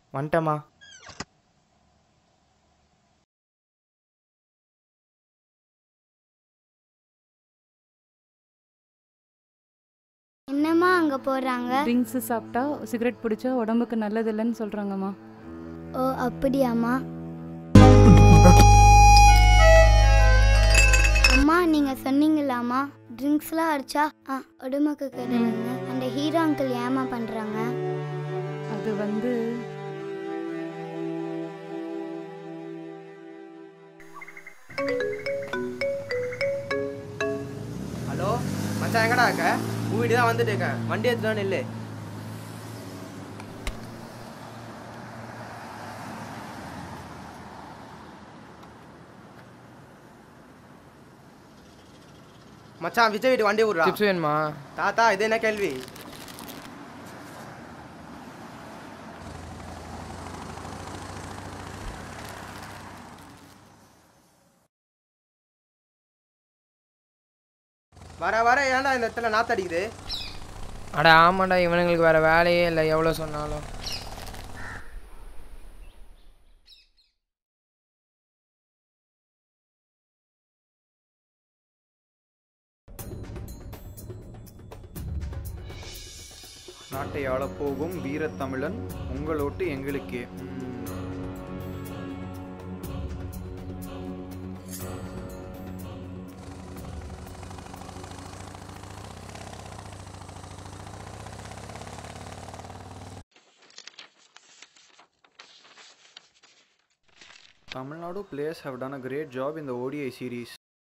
வந்துட்டேம்மா என்னம்மா அங்க போறாங்க ட்ரிங்க்ஸ் சாப்பிட்டா சிகரெட் பிடிச்சா உடம்புக்கு நல்லதில்லைன்னு சொல்கிறாங்கம்மா ஓ அப்படியாம்மா அம்மா நீங்க சொன்னீங்களாம்மா ட்ரிங்க்ஸ்லாம் அடிச்சா ஆ உடம்புக்கு கெடுதல்னு அந்த ஹீரோ அங்கிள் ஏமா பண்றாங்க அது வந்து ஹலோ மச்சான் எங்கடா இருக்க உன் வீடு தான் வந்துட்டு இருக்கேன் வண்டி எடுத்துட்டு இல்லை மச்சான் விஜய் வீட்டு வண்டி விடுறா சிப்ஸ் வேணுமா தாத்தா இது என்ன கேள்வி வர வர ஏன்டா இந்த இடத்துல நாத்தடிக்குது அட ஆமாண்டா இவனுங்களுக்கு வேற வேலையே இல்லை எவ்வளோ சொன்னாலும் நாட்டை ஆளப்போகும் வீரத்தமிழன் உங்களோட்டு எங்களுக்கே ம். Tamil Nadu players have done a great job in the ODI series.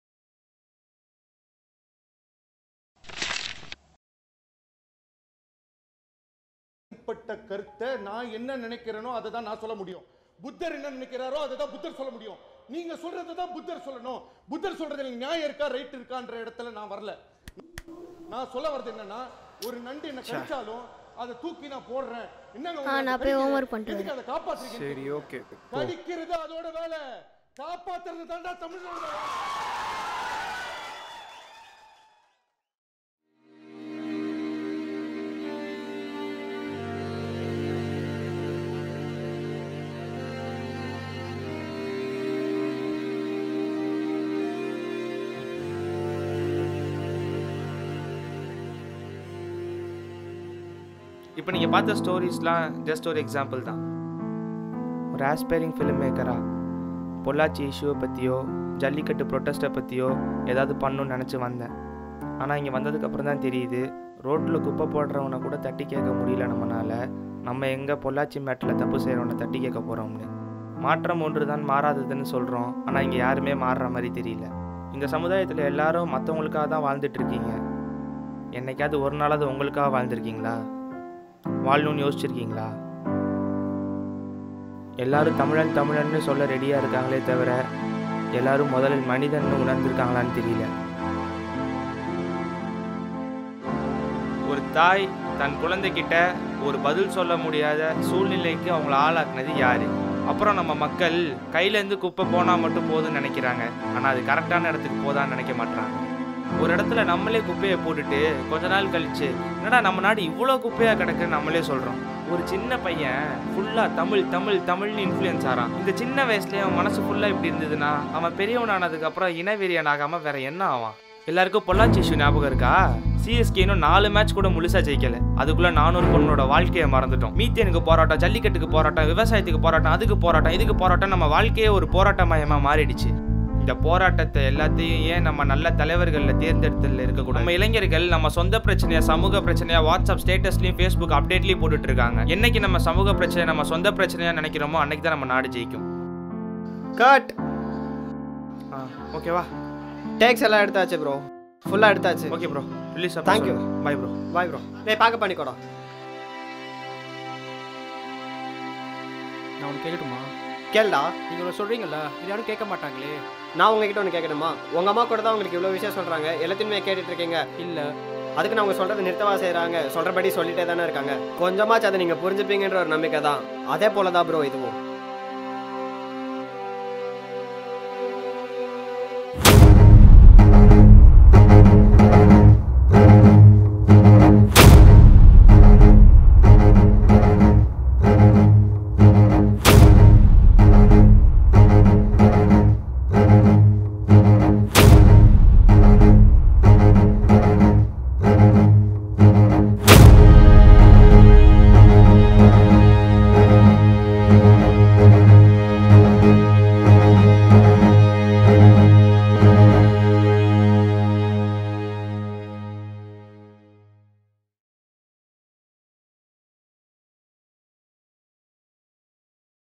தனிப்பட்ட கருத்தை நான் என்ன நினைக்கிறேனோ அதை தான் நான் சொல்ல முடியும் புத்தர் என்ன நினைக்கிறாரோ அதை தான் புத்தர் சொல்ல முடியும் நீங்க சொல்றதை தான் புத்தர் சொல்லணும் புத்தர் சொல்றதுல நியாயம் இருக்கா ரைட் இருக்கான்ற இடத்துல நான் வரல நான் சொல்ல வர்றது என்னன்னா ஒரு நண்டு என்ன கடிச்சாலும் அதை தூக்கி நான் போடுறேன் என்னங்க உங்களுக்கு நான் போய் கடிக்குது? homework பண்ணிட்டு எதுக்கு அதை காப்பாத்துறீங்க சரி ஓகே கடிக்கிறது அதோட வேலை காப்பாத்துறது தாண்டா தமிழோட வேலை. இப்போ நீங்கள் பார்த்த ஸ்டோரிஸ்லாம் ஜஸ்ட் ஒரு எக்ஸாம்பிள் தான் ஒரு ஆஸ்பைரிங் ஃபிலிம் மேக்கராக பொள்ளாச்சி இஷ்யூவை பற்றியோ ஜல்லிக்கட்டு ப்ரொட்டஸ்ட்டை பற்றியோ ஏதாவது பண்ணணும்னு நினச்சி வந்தேன் ஆனால் இங்கே வந்ததுக்கப்புறம் தான் தெரியுது ரோட்டில் குப்பை போடுறவனை கூட தட்டி கேட்க முடியல நம்மனால நம்ம எங்கே பொள்ளாச்சி மேட்டில் தப்பு செய்கிறவனை தட்டி கேட்க போகிறோம்னு மாற்றம் ஒன்று தான் மாறாததுன்னு சொல்கிறோம் ஆனால் இங்கே யாருமே மாறுற மாதிரி தெரியல இந்த சமுதாயத்தில் எல்லாரும் மற்றவங்களுக்காக தான் வாழ்ந்துட்டு இருக்கீங்க என்னைக்காவது ஒரு நாளாவது உங்களுக்காக வாழ்ந்திருக்கீங்களா வாழணும்னு யோசிச்சிருக்கீங்களா எல்லாரும் தமிழன் தமிழன்னு சொல்ல ரெடியாக இருக்காங்களே தவிர எல்லாரும் முதலில் மனிதன்னு உணர்ந்திருக்காங்களான்னு தெரியல ஒரு தாய் தன் குழந்தைகிட்ட ஒரு பதில் சொல்ல முடியாத சூழ்நிலைக்கு அவங்கள ஆளாக்குனது யாரு அப்புறம் நம்ம மக்கள் கையிலேருந்து குப்பை போனால் மட்டும் போதும்னு நினைக்கிறாங்க ஆனால் அது கரெக்டான இடத்துக்கு போதான்னு நினைக்க மாட்றாங்க ஒரு இடத்துல நம்மளே குப்பையை போட்டுட்டு கொஞ்ச நாள் கழிச்சு என்னடா நம்ம நாடு இவ்வளோ குப்பையாக கிடக்குன்னு நம்மளே சொல்கிறோம் ஒரு சின்ன பையன் ஃபுல்லாக தமிழ் தமிழ் தமிழ்னு இன்ஃப்ளூயன்ஸ் ஆகிறான் இந்த சின்ன வயசுலேயே அவன் மனசு ஃபுல்லாக இப்படி இருந்ததுன்னா அவன் பெரியவனானதுக்கப்புறம் இனவெறியன் ஆகாமல் வேற என்ன ஆவான் எல்லாருக்கும் பொள்ளாச்சி இஷ்யூ ஞாபகம் இருக்கா சிஎஸ்கே இன்னும் நாலு மேட்ச் கூட முழுசா ஜெயிக்கல அதுக்குள்ள நானூறு பொண்ணோட வாழ்க்கையை மறந்துட்டோம் மீத்தேனுக்கு போராட்டம் ஜல்லிக்கட்டுக்கு போராட்டம் விவசாயத்துக்கு போராட்டம் அதுக்கு போராட்டம் இதுக்கு போராட்டம் நம்ம வாழ்க்கையே ஒரு போராட்டமயமா மாறிடுச்சு இந்த போராட்டத்தை எல்லாத்தையும் ஏன் நம்ம நல்ல தலைவர்களில் தேர்ந்தெடுத்ததில் இருக்கக்கூடாது நம்ம இளைஞர்கள் நம்ம சொந்த பிரச்சனையா சமூக பிரச்சனையா வாட்ஸ்அப் ஸ்டேட்டஸ்லையும் ஃபேஸ்புக் அப்டேட்லையும் போட்டுட்டு இருக்காங்க என்னைக்கு நம்ம சமூக பிரச்சனை நம்ம சொந்த பிரச்சனையா நினைக்கிறோமோ அன்னைக்கு தான் நம்ம நாடு ஜெயிக்கும் கட் ஆ ஓகேவா டேக்ஸ் எல்லாம் எடுத்தாச்சு ப்ரோ ஃபுல்லாக எடுத்தாச்சு okay bro release Thank you. Bye bro bye bro டேய் பார்க்க பண்ணிக்கோடா நான் ஒன்று கேட்கட்டுமா கேளுடா நீங்கள் ஒன்று சொல்கிறீங்களா இது யாரும் கேட்க மாட்டாங்களே நான் உங்ககிட்ட ஒன்று கேட்கணுமா உங்கள் அம்மா கூட தான் உங்களுக்கு இவ்வளோ விஷயம் சொல்கிறாங்க எல்லாத்தையுமே கேட்டுட்டு இருக்கீங்க இல்லை அதுக்கு நான் அவங்க சொல்கிறது நிறுத்தவா செய்கிறாங்க சொல்கிறபடி சொல்லிட்டே தானே இருக்காங்க கொஞ்சமாச்சும் அதை நீங்கள் புரிஞ்சுப்பீங்கன்ற ஒரு நம்பிக்கை தான் அதே போல தான் ப்ரோ இதுவும்